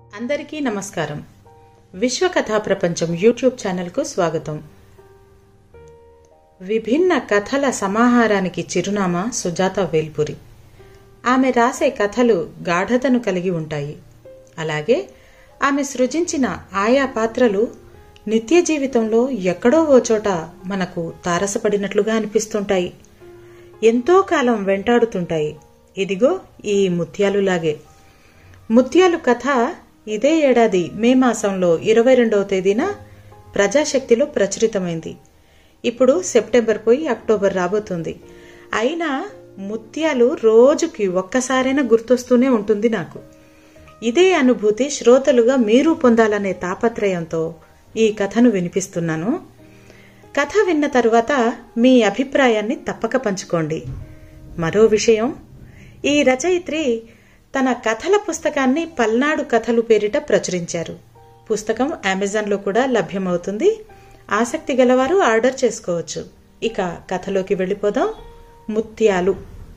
అందరికీ నమస్కారం విశ్వకథా ప్రపంచం యూట్యూబ్ ఛానల్కు స్వాగతం విభిన్న కథల సమాహారానికి చిరునామా సుజాత వేల్పురి ఆమె రాసే కథలు గాఢతను కలిగి ఉంటాయి అలాగే ఆమె సృజించిన ఆయా పాత్రలు నిత్య జీవితంలో ఎక్కడో ఓ చోట మనకు తారసపడినట్లుగా అనిపిస్తుంటాయి ఎంతో కాలం వెంటాడుతుంటాయి ఇదిగో ఈ ముత్యాలులాగే ముత్యాలు కథ ఇదే ఏడాది మే మాసంలో ఇరవై రెండవ తేదీన ప్రజాశక్తిలో ప్రచురితమైంది ఇప్పుడు సెప్టెంబర్ పోయి అక్టోబర్ రాబోతుంది అయినా ముత్యాలు రోజుకి ఒక్కసారైనా గుర్తొస్తూనే ఉంటుంది నాకు ఇదే అనుభూతి శ్రోతలుగా మీరు పొందాలనే తాపత్రయంతో ఈ కథను వినిపిస్తున్నాను కథ విన్న తరువాత మీ అభిప్రాయాన్ని తప్పక పంచుకోండి మరో విషయం ఈ రచయిత్రి తన కథల పుస్తకాన్ని పల్నాడు కథలు పేరిట ప్రచురించారు పుస్తకం అమెజాన్లో కూడా లభ్యమవుతుంది ఆసక్తి గలవారు ఆర్డర్ చేసుకోవచ్చు ఇక కథలోకి వెళ్ళిపోదాం ముత్యాలు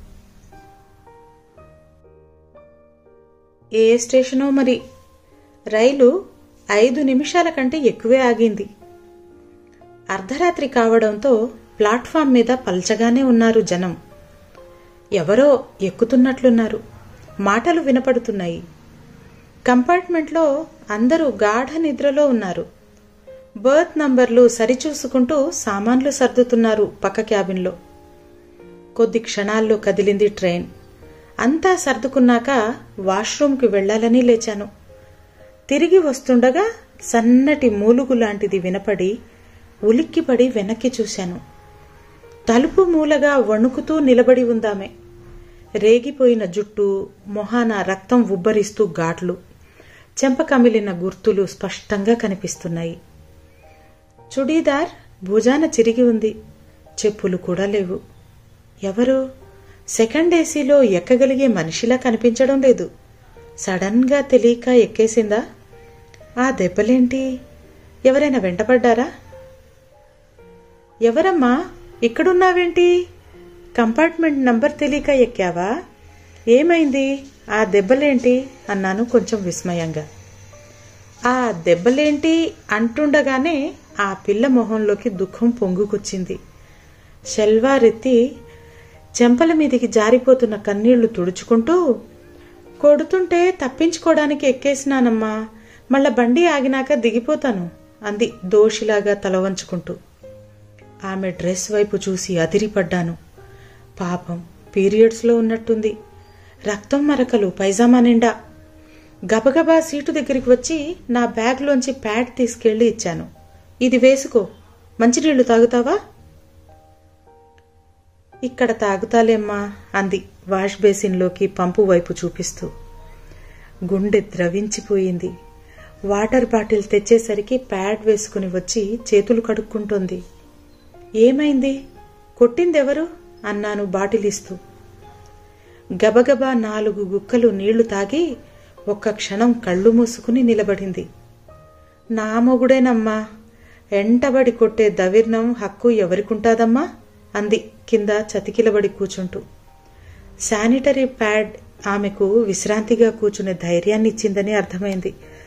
ఏ స్టేషనో మరి రైలు ఐదు నిమిషాల కంటే ఎక్కువే ఆగింది అర్ధరాత్రి కావడంతో ప్లాట్ఫామ్ మీద పల్చగానే ఉన్నారు జనం ఎవరో ఎక్కుతున్నట్లున్నారు మాటలు వినపడుతున్నాయి కంపార్ట్మెంట్లో అందరూ గాఢ నిద్రలో ఉన్నారు బర్త్ నంబర్లు సరిచూసుకుంటూ సామాన్లు సర్దుతున్నారు పక్క క్యాబిన్లో కొద్ది క్షణాల్లో కదిలింది ట్రైన్ అంతా సర్దుకున్నాక వాష్రూమ్కి వెళ్లాలని లేచాను తిరిగి వస్తుండగా సన్నటి మూలుగు లాంటిది వినపడి ఉలిక్కిపడి వెనక్కి చూశాను తలుపు మూలగా వణుకుతూ నిలబడి ఉందామె రేగిపోయిన జుట్టు మొహాన రక్తం ఉబ్బరిస్తూ ఘాట్లు చెంప కమిలిన గుర్తులు స్పష్టంగా కనిపిస్తున్నాయి చుడీదార్ భుజాన చిరిగి ఉంది చెప్పులు కూడా లేవు ఎవరు సెకండ్ ఏసీలో ఎక్కగలిగే మనిషిలా కనిపించడం లేదు సడన్గా తెలియక ఎక్కేసిందా ఆ దెబ్బలేంటి ఎవరైనా వెంటపడ్డారా ఎవరమ్మా ఇక్కడున్నావేంటి కంపార్ట్మెంట్ నంబర్ తెలియక ఎక్కావా ఏమైంది ఆ దెబ్బలేంటి అన్నాను కొంచెం విస్మయంగా ఆ దెబ్బలేంటి అంటుండగానే ఆ పిల్ల మొహంలోకి దుఃఖం పొంగుకొచ్చింది శల్వారెత్తి చెంపల మీదికి జారిపోతున్న కన్నీళ్లు తుడుచుకుంటూ కొడుతుంటే తప్పించుకోవడానికి ఎక్కేసినానమ్మా మళ్ళా బండి ఆగినాక దిగిపోతాను అంది దోషిలాగా తల వంచుకుంటూ ఆమె డ్రెస్ వైపు చూసి అదిరిపడ్డాను పాపం పీరియడ్స్లో ఉన్నట్టుంది రక్తం మరకలు పైజామా నిండా గబగబా సీటు దగ్గరికి వచ్చి నా బ్యాగ్లోంచి ప్యాడ్ తీసుకెళ్లి ఇచ్చాను ఇది వేసుకో మంచినీళ్లు తాగుతావా ఇక్కడ తాగుతాలేమ్మా అంది వాష్ బేసిన్లోకి పంపు వైపు చూపిస్తూ గుండె ద్రవించిపోయింది వాటర్ బాటిల్ తెచ్చేసరికి ప్యాడ్ వేసుకుని వచ్చి చేతులు కడుక్కుంటోంది ఏమైంది కొట్టిందెవరు అన్నాను బాటిల్ ఇస్తూ గబగబా నాలుగు గుక్కలు నీళ్లు తాగి ఒక్క క్షణం కళ్ళు మూసుకుని నిలబడింది నా మొగుడేనమ్మా ఎంటబడి కొట్టే దవిర్ణం హక్కు ఎవరికుంటాదమ్మా అంది కింద చతికిలబడి కూచుంటూ శానిటరీ ప్యాడ్ ఆమెకు విశ్రాంతిగా కూర్చునే ధైర్యాన్ని ఇచ్చిందని అర్థమైంది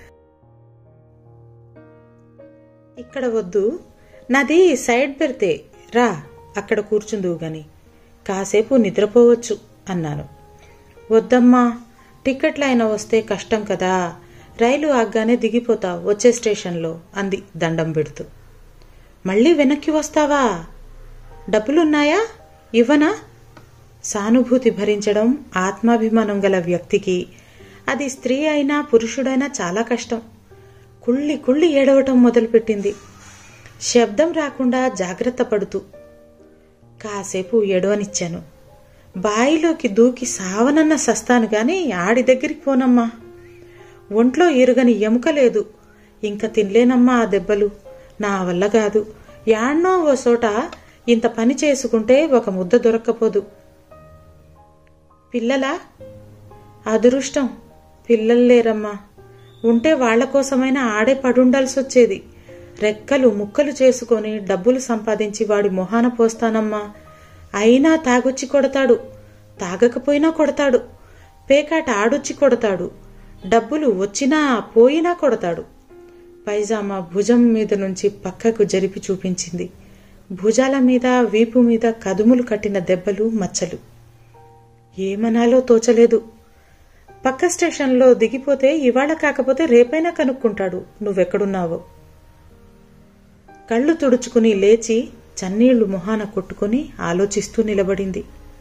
ఇక్కడ వద్దు నాది సైడ్ పెడితే రా అక్కడ కూర్చుందువు గాని కాసేపు నిద్రపోవచ్చు అన్నాను వద్దమ్మా టికెట్లు అయినా వస్తే కష్టం కదా రైలు ఆగ్గానే దిగిపోతా వచ్చే స్టేషన్లో అంది దండం పెడుతూ మళ్ళీ వెనక్కి వస్తావా డబ్బులున్నాయా ఇవ్వనా సానుభూతి భరించడం ఆత్మాభిమానం గల వ్యక్తికి అది స్త్రీ అయినా పురుషుడైనా చాలా కష్టం కుళ్ళి కుళ్ళి ఏడవటం మొదలుపెట్టింది శబ్దం రాకుండా జాగ్రత్త పడుతూ కాసేపు ఏడవనిచ్చాను బాయిలోకి దూకి సావనన్న సస్తాను గాని ఆడి దగ్గరికి పోనమ్మా ఒంట్లో ఇరుగని ఎముక లేదు ఇంక తినలేనమ్మా ఆ దెబ్బలు నా వల్ల కాదు యాడ్నో ఓ చోట ఇంత పని చేసుకుంటే ఒక ముద్ద దొరక్కపోదు పిల్లలా అదృష్టం పిల్లలు లేరమ్మా ఉంటే వాళ్ల కోసమైనా ఆడే పడుండాల్సి వచ్చేది రెక్కలు ముక్కలు చేసుకొని డబ్బులు సంపాదించి వాడి మొహాన పోస్తానమ్మా అయినా తాగొచ్చి కొడతాడు తాగకపోయినా కొడతాడు పేకాట ఆడొచ్చి కొడతాడు డబ్బులు వచ్చినా పోయినా కొడతాడు పైజామా భుజం మీద నుంచి పక్కకు జరిపి చూపించింది భుజాల మీద వీపు మీద కదుములు కట్టిన దెబ్బలు మచ్చలు ఏమనాలో తోచలేదు పక్క స్టేషన్లో దిగిపోతే ఇవాళ కాకపోతే రేపైనా కనుక్కుంటాడు నువ్వెక్కడున్నావో కళ్ళు తుడుచుకుని లేచి చన్నీళ్లు మొహాన కొట్టుకుని ఆలోచిస్తూ నిలబడింది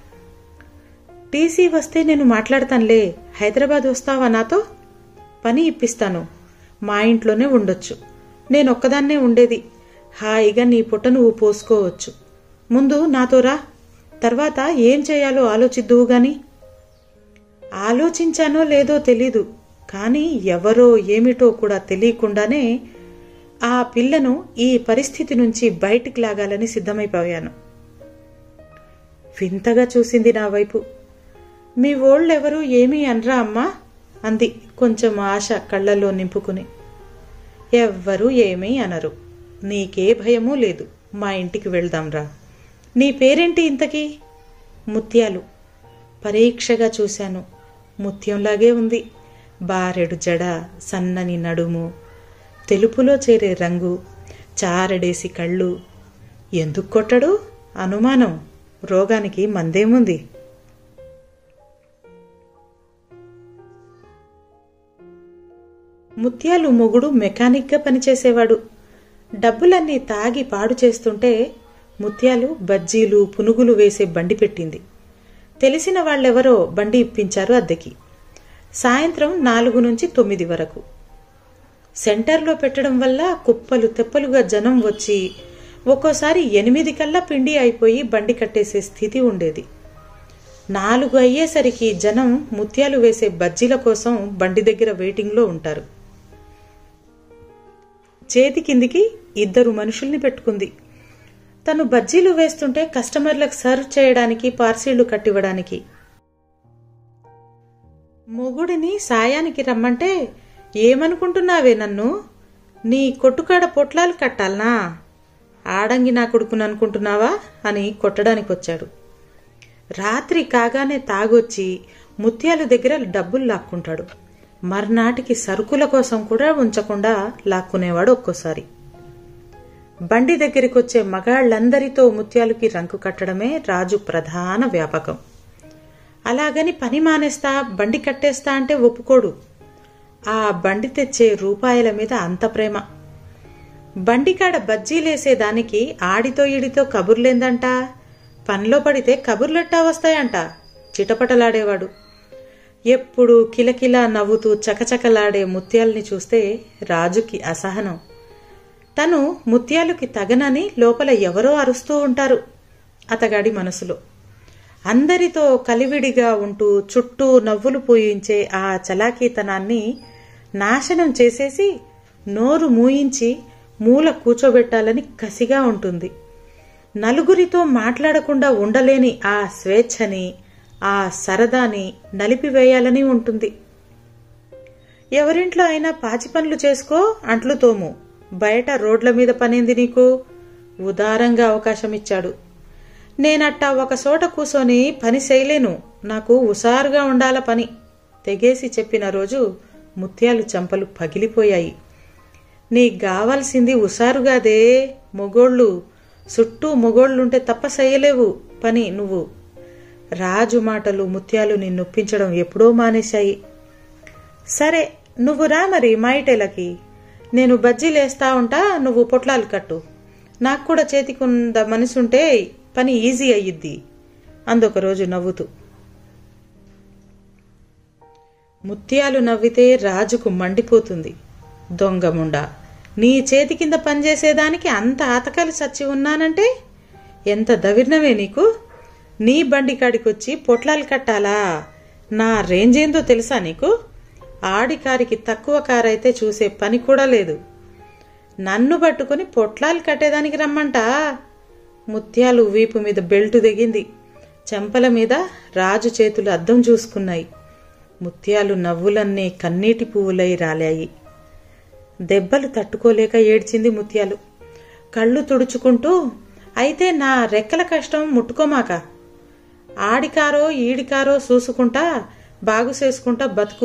టీసీ వస్తే నేను మాట్లాడతానులే హైదరాబాద్ వస్తావా నాతో పని ఇప్పిస్తాను మా ఇంట్లోనే ఉండొచ్చు నేను ఒక్కదాన్నే ఉండేది హాయిగా నీ పుట్ట నువ్వు పోసుకోవచ్చు ముందు నాతో రా తర్వాత ఏం చేయాలో ఆలోచిద్దువు గాని ఆలోచించానో లేదో తెలీదు కానీ ఎవరో ఏమిటో కూడా తెలియకుండానే ఆ పిల్లను ఈ పరిస్థితి నుంచి బయటికి లాగాలని సిద్ధమైపోయాను వింతగా చూసింది నా వైపు మీ ఓళ్ళెవరూ ఏమీ అనరా అమ్మా అంది కొంచెం ఆశ కళ్ళల్లో నింపుకుని ఎవ్వరూ ఏమీ అనరు నీకే భయమూ లేదు మా ఇంటికి వెళ్దాంరా నీ పేరేంటి ఇంతకీ ముత్యాలు పరీక్షగా చూశాను ముత్యంలాగే ఉంది బారెడు జడ సన్నని నడుము తెలుపులో చేరే రంగు చారడేసి కళ్ళు ఎందుకు కొట్టడు అనుమానం రోగానికి మందేముంది ముత్యాలు మొగుడు మెకానిక్గా పనిచేసేవాడు డబ్బులన్నీ తాగి పాడు చేస్తుంటే ముత్యాలు బజ్జీలు పునుగులు వేసే బండి పెట్టింది తెలిసిన వాళ్ళెవరో బండి ఇప్పించారు అద్దెకి సాయంత్రం నాలుగు నుంచి తొమ్మిది వరకు సెంటర్లో పెట్టడం వల్ల కుప్పలు తెప్పలుగా జనం వచ్చి ఒక్కోసారి ఎనిమిది కల్లా పిండి అయిపోయి బండి కట్టేసే స్థితి ఉండేది నాలుగు అయ్యేసరికి జనం ముత్యాలు వేసే బజ్జీల కోసం బండి దగ్గర వెయిటింగ్లో ఉంటారు చేతి కిందికి ఇద్దరు మనుషుల్ని పెట్టుకుంది తను బజ్జీలు వేస్తుంటే కస్టమర్లకు సర్వ్ చేయడానికి పార్సీళ్లు కట్టివ్వడానికి మొగుడిని సాయానికి రమ్మంటే ఏమనుకుంటున్నావే నన్ను నీ కొట్టుకాడ పొట్లాలు కట్టాలనా ఆడంగి నా కొడుకుని అనుకుంటున్నావా అని కొట్టడానికి వచ్చాడు రాత్రి కాగానే తాగొచ్చి ముత్యాల దగ్గర డబ్బులు లాక్కుంటాడు మర్నాటికి సరుకుల కోసం కూడా ఉంచకుండా లాక్కునేవాడు ఒక్కోసారి బండి దగ్గరికి వచ్చే మగాళ్లందరితో ముత్యాలకి రంకు కట్టడమే రాజు ప్రధాన వ్యాపకం అలాగని పని మానేస్తా బండి కట్టేస్తా అంటే ఒప్పుకోడు ఆ బండి తెచ్చే రూపాయల మీద అంత ప్రేమ బండికాడ బజ్జీలేసేదానికి ఆడితో ఈడితో కబుర్లేందంట పనిలో పడితే కబుర్లెట్టా వస్తాయంట చిటపటలాడేవాడు ఎప్పుడు కిలకిలా నవ్వుతూ చకచకలాడే ముత్యాల్ని చూస్తే రాజుకి అసహనం తను ముత్యాలుకి తగనని లోపల ఎవరో అరుస్తూ ఉంటారు అతగాడి మనసులో అందరితో కలివిడిగా ఉంటూ చుట్టూ నవ్వులు పూయించే ఆ చలాకీతనాన్ని నాశనం చేసేసి నోరు మూయించి మూల కూచోబెట్టాలని కసిగా ఉంటుంది నలుగురితో మాట్లాడకుండా ఉండలేని ఆ స్వేచ్ఛని ఆ సరదాని నలిపివేయాలని ఉంటుంది ఎవరింట్లో అయినా పాచి పనులు చేసుకో అంట్లు తోము బయట రోడ్ల మీద పనింది నీకు ఉదారంగా అవకాశం ఇచ్చాడు నేనట్టా ఒక చోట కూసోని పని చేయలేను నాకు ఉసారుగా ఉండాల పని తెగేసి చెప్పిన రోజు ముత్యాలు చెంపలు పగిలిపోయాయి నీకు కావాల్సింది ఉసారుగాదే మొగోళ్ళు చుట్టూ మొగోళ్ళుంటే తప్ప చేయలేవు పని నువ్వు రాజు మాటలు ముత్యాలు నిన్నొప్పించడం ఎప్పుడో మానేశాయి సరే నువ్వు రా మరి మా ఇటేలకి నేను బజ్జీలేస్తా ఉంటా నువ్వు పొట్లాలు కట్టు నాకు కూడా చేతికుంద మనసుంటే పని ఈజీ అయ్యిద్ది అందొక రోజు నవ్వుతూ ముత్యాలు నవ్వితే రాజుకు మండిపోతుంది దొంగముండా నీ చేతి కింద పనిచేసేదానికి అంత ఆతకాలు చచ్చి ఉన్నానంటే ఎంత దవిర్నమే నీకు నీ బండి కాడికొచ్చి పొట్లాలు కట్టాలా నా రేంజ్ ఏందో తెలుసా నీకు ఆడి కారికి తక్కువ కారైతే చూసే పని కూడా లేదు నన్ను పట్టుకుని పొట్లాలు కట్టేదానికి రమ్మంటా ముత్యాలు వీపు మీద బెల్టు దిగింది చెంపల మీద రాజు చేతులు అద్దం చూసుకున్నాయి ముత్యాలు నవ్వులన్నీ కన్నీటి పువ్వులై రాలాయి దెబ్బలు తట్టుకోలేక ఏడ్చింది ముత్యాలు కళ్ళు తుడుచుకుంటూ అయితే నా రెక్కల కష్టం ముట్టుకోమాక ఆడికారో ఈడికారో చూసుకుంటా బాగు చేసుకుంటా బతుకు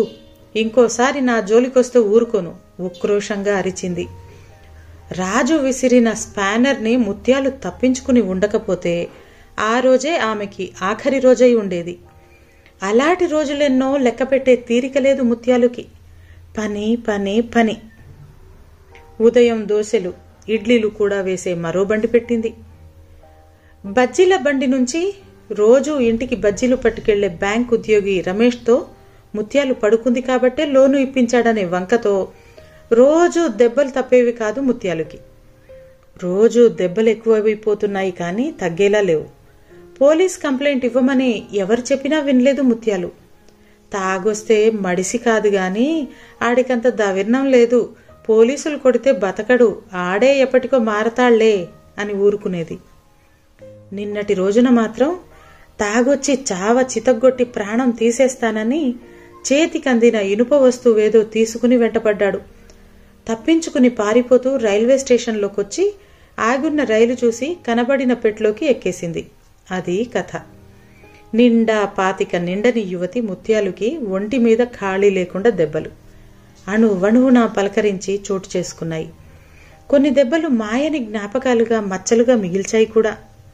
ఇంకోసారి నా జోలికొస్తే ఊరుకోను ఉక్రోషంగా అరిచింది రాజు విసిరిన స్పానర్ని ముత్యాలు తప్పించుకుని ఉండకపోతే ఆ రోజే ఆమెకి ఆఖరి రోజై ఉండేది అలాంటి రోజులెన్నో లెక్కపెట్టే తీరిక లేదు ముత్యాలుకి పని పని పని ఉదయం దోశలు ఇడ్లీలు కూడా వేసే మరో బండి పెట్టింది బజ్జీల బండి నుంచి రోజు ఇంటికి బజ్జీలు పట్టుకెళ్లే బ్యాంక్ ఉద్యోగి రమేష్తో ముత్యాలు పడుకుంది కాబట్టే లోను ఇప్పించాడనే వంకతో రోజు దెబ్బలు తప్పేవి కాదు ముత్యాలుకి రోజు దెబ్బలు ఎక్కువైపోతున్నాయి కానీ తగ్గేలా లేవు పోలీస్ కంప్లైంట్ ఇవ్వమని ఎవరు చెప్పినా వినలేదు ముత్యాలు తాగొస్తే మడిసి కాదు గాని ఆడికంత దవిర్ణం లేదు పోలీసులు కొడితే బతకడు ఆడే ఎప్పటికో మారతాళ్లే అని ఊరుకునేది నిన్నటి రోజున మాత్రం తాగొచ్చి చావ చితగ్గొట్టి ప్రాణం తీసేస్తానని చేతికందిన ఇనుప వస్తువేదో తీసుకుని వెంటపడ్డాడు తప్పించుకుని పారిపోతూ రైల్వే స్టేషన్లోకొచ్చి ఆగున్న రైలు చూసి కనబడిన పెట్లోకి ఎక్కేసింది అది కథ నిండా పాతిక నిండని యువతి ముత్యాలుకి ఒంటి మీద ఖాళీ లేకుండా దెబ్బలు అణు వణువున పలకరించి చోటు చేసుకున్నాయి కొన్ని దెబ్బలు మాయని జ్ఞాపకాలుగా మచ్చలుగా మిగిల్చాయి కూడా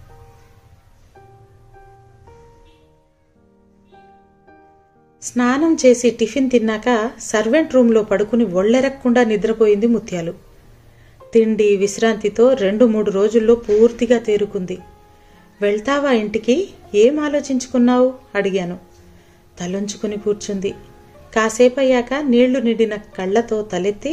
స్నానం చేసి టిఫిన్ తిన్నాక సర్వెంట్ రూంలో పడుకుని ఒళ్ళెరక్కుండా నిద్రపోయింది ముత్యాలు తిండి విశ్రాంతితో రెండు మూడు రోజుల్లో పూర్తిగా తేరుకుంది వెళ్తావా ఇంటికి ఏం ఆలోచించుకున్నావు అడిగాను తలొంచుకుని కూర్చుంది కాసేపయ్యాక నీళ్లు నిండిన కళ్ళతో తలెత్తి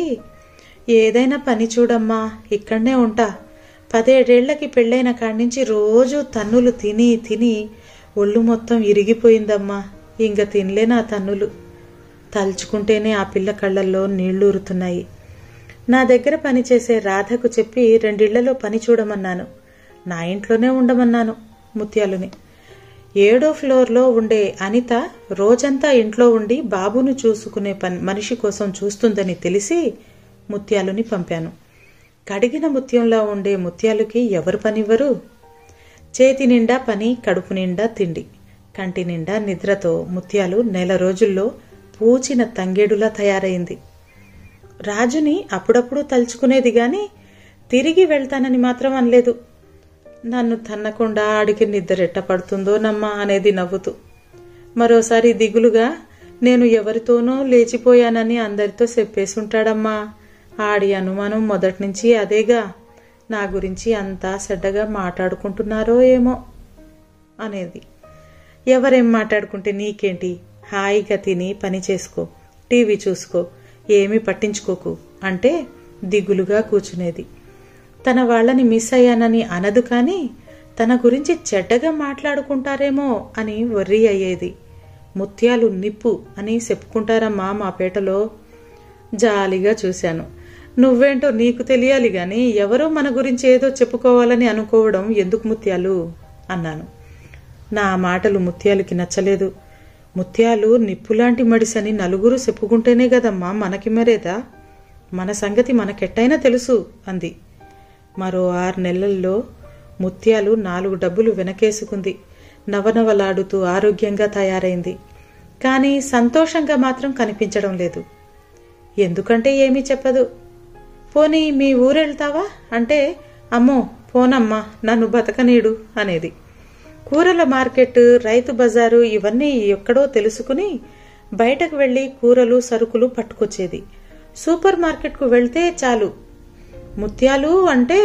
ఏదైనా పని చూడమ్మా ఇక్కడనే ఉంటా పదేడేళ్లకి పెళ్ళైన కాడ్నుంచి రోజు తన్నులు తిని తిని ఒళ్ళు మొత్తం ఇరిగిపోయిందమ్మా ఇంక తినలేనా తన్నులు తలుచుకుంటేనే ఆ పిల్ల కళ్ళల్లో నీళ్లూరుతున్నాయి నా దగ్గర పనిచేసే రాధకు చెప్పి రెండిళ్లలో పని చూడమన్నాను నా ఇంట్లోనే ఉండమన్నాను ముత్యాలుని ఏడో ఫ్లోర్లో ఉండే అనిత రోజంతా ఇంట్లో ఉండి బాబును చూసుకునే పని మనిషి కోసం చూస్తుందని తెలిసి ముత్యాలుని పంపాను కడిగిన ముత్యంలా ఉండే ముత్యాలుకి ఎవరు పనివ్వరు చేతి నిండా పని కడుపు నిండా తిండి కంటి నిండా నిద్రతో ముత్యాలు నెల రోజుల్లో పూచిన తంగేడులా తయారైంది రాజుని అప్పుడప్పుడు తలుచుకునేది గాని తిరిగి వెళ్తానని మాత్రం అనలేదు నన్ను తన్నకుండా ఆడికి నిద్రెట్ట పడుతుందో నమ్మా అనేది నవ్వుతూ మరోసారి దిగులుగా నేను ఎవరితోనో లేచిపోయానని అందరితో చెప్పేసుంటాడమ్మా ఆడి అనుమానం మొదటి నుంచి అదేగా నా గురించి అంతా చెడ్డగా మాట్లాడుకుంటున్నారో ఏమో అనేది ఎవరేం మాట్లాడుకుంటే నీకేంటి హాయిగా తిని పని చేసుకో టీవీ చూసుకో ఏమీ పట్టించుకోకు అంటే దిగులుగా కూర్చునేది తన వాళ్ళని మిస్ అయ్యానని అనదు కానీ తన గురించి చెడ్డగా మాట్లాడుకుంటారేమో అని వర్రీ అయ్యేది ముత్యాలు నిప్పు అని చెప్పుకుంటారమ్మా మా పేటలో జాలిగా చూశాను నువ్వేంటో నీకు తెలియాలి గాని ఎవరో మన గురించి ఏదో చెప్పుకోవాలని అనుకోవడం ఎందుకు ముత్యాలు అన్నాను నా మాటలు ముత్యాలకి నచ్చలేదు ముత్యాలు నిప్పులాంటి మడిసని నలుగురు చెప్పుకుంటేనే కదమ్మా మనకి మరేదా మన సంగతి మనకెట్టయినా తెలుసు అంది మరో ఆరు నెలల్లో ముత్యాలు నాలుగు డబ్బులు వెనకేసుకుంది నవనవలాడుతూ ఆరోగ్యంగా తయారైంది కానీ సంతోషంగా మాత్రం కనిపించడం లేదు ఎందుకంటే ఏమీ చెప్పదు పోనీ మీ ఊరెళ్తావా అంటే అమ్మో పోనమ్మా నన్ను బతకనీడు అనేది కూరల మార్కెట్ రైతు బజారు ఇవన్నీ ఎక్కడో తెలుసుకుని బయటకు వెళ్లి కూరలు సరుకులు పట్టుకొచ్చేది సూపర్ మార్కెట్కు వెళ్తే చాలు ముత్యాలు అంటే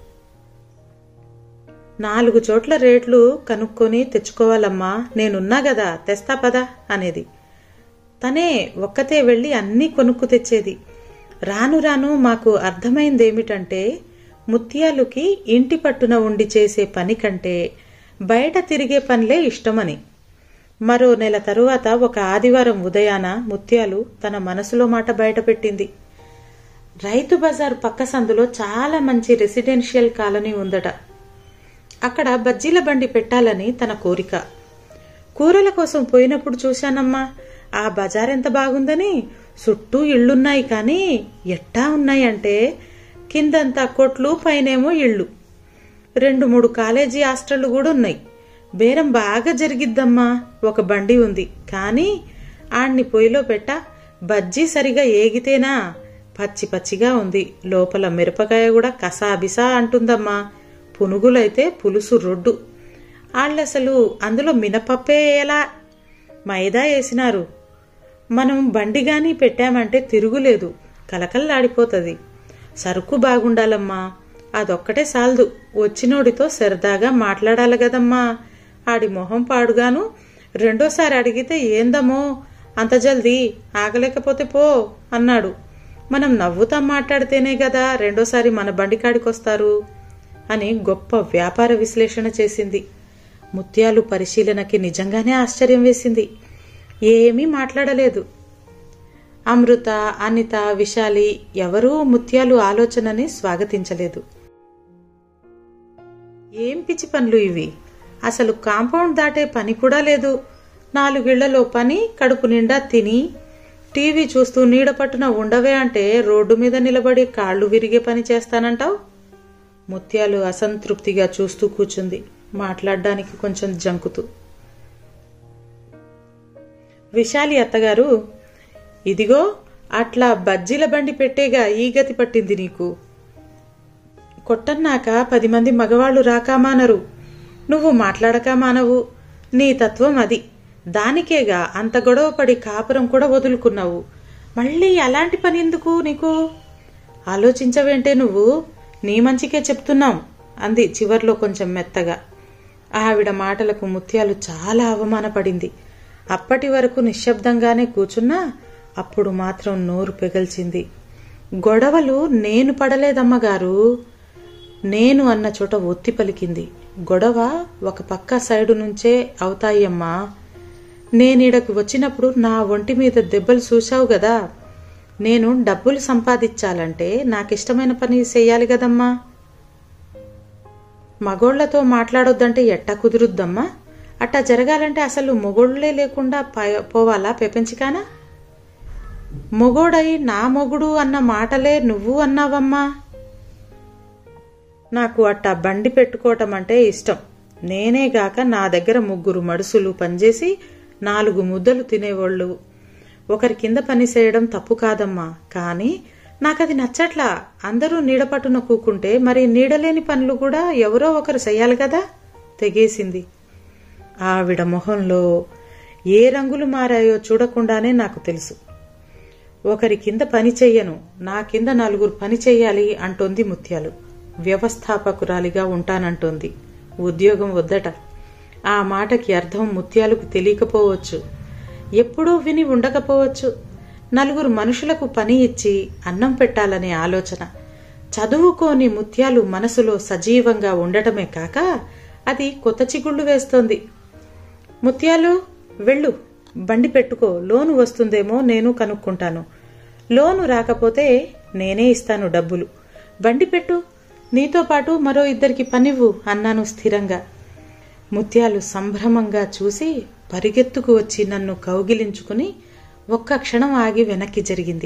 నాలుగు చోట్ల రేట్లు కనుక్కొని తెచ్చుకోవాలమ్మా నేనున్నా గదా తెస్తా పదా అనేది తనే ఒక్కతే వెళ్లి అన్నీ కొనుక్కు తెచ్చేది రాను రాను మాకు అర్థమైందేమిటంటే ముత్యాలుకి ఇంటి పట్టున ఉండి చేసే పని కంటే బయట తిరిగే పనిలే ఇష్టమని మరో నెల తరువాత ఒక ఆదివారం ఉదయాన ముత్యాలు తన మనసులో మాట బయటపెట్టింది రైతు బజార్ పక్క సందులో చాలా మంచి రెసిడెన్షియల్ కాలనీ ఉందట అక్కడ బజ్జీల బండి పెట్టాలని తన కోరిక కూరల కోసం పోయినప్పుడు చూశానమ్మా ఆ బజార్ ఎంత బాగుందని చుట్టూ ఇళ్లున్నాయి కానీ ఎట్టా ఉన్నాయంటే కిందంతా కొట్లు పైనేమో ఇళ్ళు రెండు మూడు కాలేజీ హాస్టళ్లు కూడా ఉన్నాయి బేరం బాగా జరిగిద్దమ్మా ఒక బండి ఉంది కానీ ఆణ్ణి పొయ్యిలో పెట్ట బజ్జీ సరిగా ఏగితేనా పచ్చి పచ్చిగా ఉంది లోపల మిరపకాయ కూడా కసాబిసా అంటుందమ్మా పునుగులైతే పులుసు రొడ్డు వాళ్ళసలు అందులో మినపప్పే ఎలా మైదా వేసినారు మనం బండి గాని పెట్టామంటే తిరుగులేదు కలకల్లాడిపోతుంది సరుకు బాగుండాలమ్మా అదొక్కటే సాల్దు వచ్చినోడితో సరదాగా మాట్లాడాలి కదమ్మా ఆడి మొహం పాడుగాను రెండోసారి అడిగితే ఏందమ్మో అంత జల్దీ ఆగలేకపోతే పో అన్నాడు మనం నవ్వుతా మాట్లాడితేనే కదా రెండోసారి మన బండికాడికొస్తారు అని గొప్ప వ్యాపార విశ్లేషణ చేసింది ముత్యాలు పరిశీలనకి నిజంగానే ఆశ్చర్యం వేసింది ఏమీ మాట్లాడలేదు అమృత అనిత విశాలి ఎవరూ ముత్యాలు ఆలోచనని స్వాగతించలేదు ఏం పిచ్చి పనులు ఇవి అసలు కాంపౌండ్ దాటే పని కూడా లేదు నాలుగిళ్లలో పని కడుపు నిండా తిని టీవీ చూస్తూ నీడ పట్టున ఉండవే అంటే రోడ్డు మీద నిలబడి కాళ్ళు విరిగే పని చేస్తానంటావు ముత్యాలు అసంతృప్తిగా చూస్తూ కూర్చుంది మాట్లాడడానికి కొంచెం జంకుతూ విశాలి అత్తగారు ఇదిగో అట్లా బజ్జీల బండి పెట్టేగా ఈ గతి పట్టింది నీకు కొట్టన్నాక పది మంది మగవాళ్ళు రాకా మానరు నువ్వు మాట్లాడక మానవు నీ తత్వం అది దానికేగా అంత గొడవపడి కాపురం కూడా వదులుకున్నావు మళ్ళీ అలాంటి పని ఎందుకు నీకు ఆలోచించవేంటే నువ్వు నీ మంచికే చెప్తున్నాం అంది చివర్లో కొంచెం మెత్తగా ఆవిడ మాటలకు ముత్యాలు చాలా అవమానపడింది అప్పటి వరకు నిశ్శబ్దంగానే కూచున్నా అప్పుడు మాత్రం నోరు పెగల్చింది గొడవలు నేను పడలేదమ్మగారు నేను అన్న చోట ఒత్తి పలికింది గొడవ ఒక పక్క సైడు నుంచే అవుతాయమ్మా నేనీడకు వచ్చినప్పుడు నా ఒంటి మీద దెబ్బలు చూశావు గదా నేను డబ్బులు సంపాదించాలంటే నాకిష్టమైన పని చెయ్యాలి గదమ్మా మగోళ్లతో మాట్లాడొద్దంటే ఎట్టా కుదురుద్దమ్మా అట్టా జరగాలంటే అసలు మొగోళ్లే లేకుండా ప- పోవాలా పెపెంచికానా మొగోడై నా మొగుడు అన్న మాటలే నువ్వు అన్నావమ్మా నాకు అట్టా బండి పెట్టుకోవటం అంటే ఇష్టం నేనే గాక నా దగ్గర ముగ్గురు మడుసులు పనిచేసి నాలుగు ముద్దలు తినేవాళ్ళు ఒకరి కింద పని చేయడం తప్పు కాదమ్మా కానీ నాకది నచ్చట్లా అందరూ నీడపట్టున కూకుంటే మరి నీడలేని పనులు కూడా ఎవరో ఒకరు చెయ్యాలి కదా తెగేసింది ఆవిడ మొహంలో ఏ రంగులు మారాయో చూడకుండానే నాకు తెలుసు ఒకరి కింద పని చెయ్యను నా కింద నలుగురు పని చెయ్యాలి అంటోంది ముత్యాలు వ్యవస్థాపకురాలిగా ఉంటానంటోంది ఉద్యోగం వద్దట ఆ మాటకి అర్థం ముత్యాలకు తెలియకపోవచ్చు ఎప్పుడూ విని ఉండకపోవచ్చు నలుగురు మనుషులకు పని ఇచ్చి అన్నం పెట్టాలనే ఆలోచన చదువుకోని ముత్యాలు మనసులో సజీవంగా ఉండటమే కాక అది కొత్త చిగుళ్ళు వేస్తోంది ముత్యాలు వెళ్ళు బండి పెట్టుకో లోను వస్తుందేమో నేను కనుక్కుంటాను లోను రాకపోతే నేనే ఇస్తాను డబ్బులు బండి పెట్టు నీతో పాటు మరో ఇద్దరికి పనివ్వు అన్నాను స్థిరంగా ముత్యాలు సంభ్రమంగా చూసి పరిగెత్తుకు వచ్చి నన్ను కౌగిలించుకుని ఒక్క క్షణం ఆగి వెనక్కి జరిగింది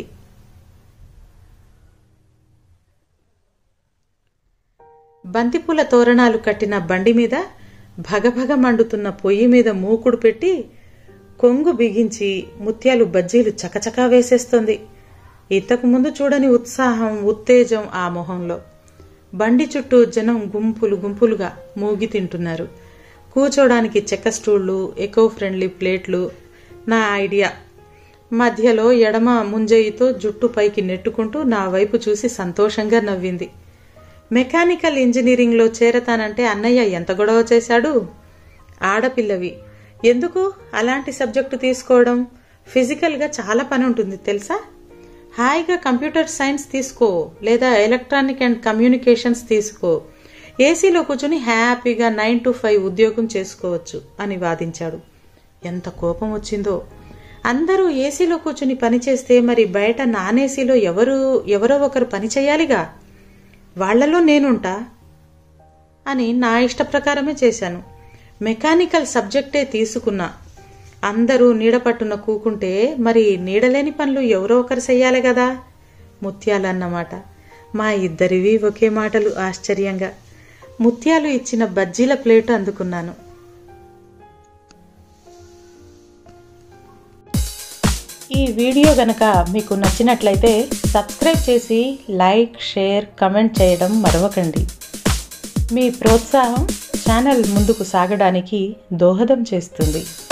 బంతిపూల తోరణాలు కట్టిన బండి మీద భగభగ మండుతున్న పొయ్యి మీద మూకుడు పెట్టి కొంగు బిగించి ముత్యాలు బజ్జీలు చకచకా వేసేస్తోంది ఇంతకు ముందు చూడని ఉత్సాహం ఉత్తేజం ఆ మొహంలో బండి చుట్టూ జనం గుంపులు గుంపులుగా మూగి తింటున్నారు కూర్చోడానికి చెక్క స్టూళ్లు ఎకో ఫ్రెండ్లీ ప్లేట్లు నా ఐడియా మధ్యలో ఎడమ ముంజయితో జుట్టు పైకి నెట్టుకుంటూ నా వైపు చూసి సంతోషంగా నవ్వింది మెకానికల్ ఇంజనీరింగ్లో చేరతానంటే అన్నయ్య ఎంత గొడవ చేశాడు ఆడపిల్లవి ఎందుకు అలాంటి సబ్జెక్టు తీసుకోవడం ఫిజికల్గా చాలా పని ఉంటుంది తెలుసా హాయిగా కంప్యూటర్ సైన్స్ తీసుకో లేదా ఎలక్ట్రానిక్ అండ్ కమ్యూనికేషన్స్ తీసుకో ఏసీలో కూర్చుని హ్యాపీగా నైన్ టు ఫైవ్ ఉద్యోగం చేసుకోవచ్చు అని వాదించాడు ఎంత కోపం వచ్చిందో అందరూ ఏసీలో కూర్చుని పని చేస్తే మరి బయట నాన్ ఏసీలో ఎవరు ఎవరో ఒకరు పని చేయాలిగా వాళ్లలో నేనుంటా అని నా ఇష్ట ప్రకారమే చేశాను మెకానికల్ సబ్జెక్టే తీసుకున్నా అందరూ నీడ పట్టున కూకుంటే మరి నీడలేని పనులు ఎవరో ఒకరు చెయ్యాలి కదా ముత్యాలన్నమాట మా ఇద్దరివి ఒకే మాటలు ఆశ్చర్యంగా ముత్యాలు ఇచ్చిన బజ్జీల ప్లేటు అందుకున్నాను ఈ వీడియో గనక మీకు నచ్చినట్లయితే సబ్స్క్రైబ్ చేసి లైక్ షేర్ కమెంట్ చేయడం మరవకండి మీ ప్రోత్సాహం ఛానల్ ముందుకు సాగడానికి దోహదం చేస్తుంది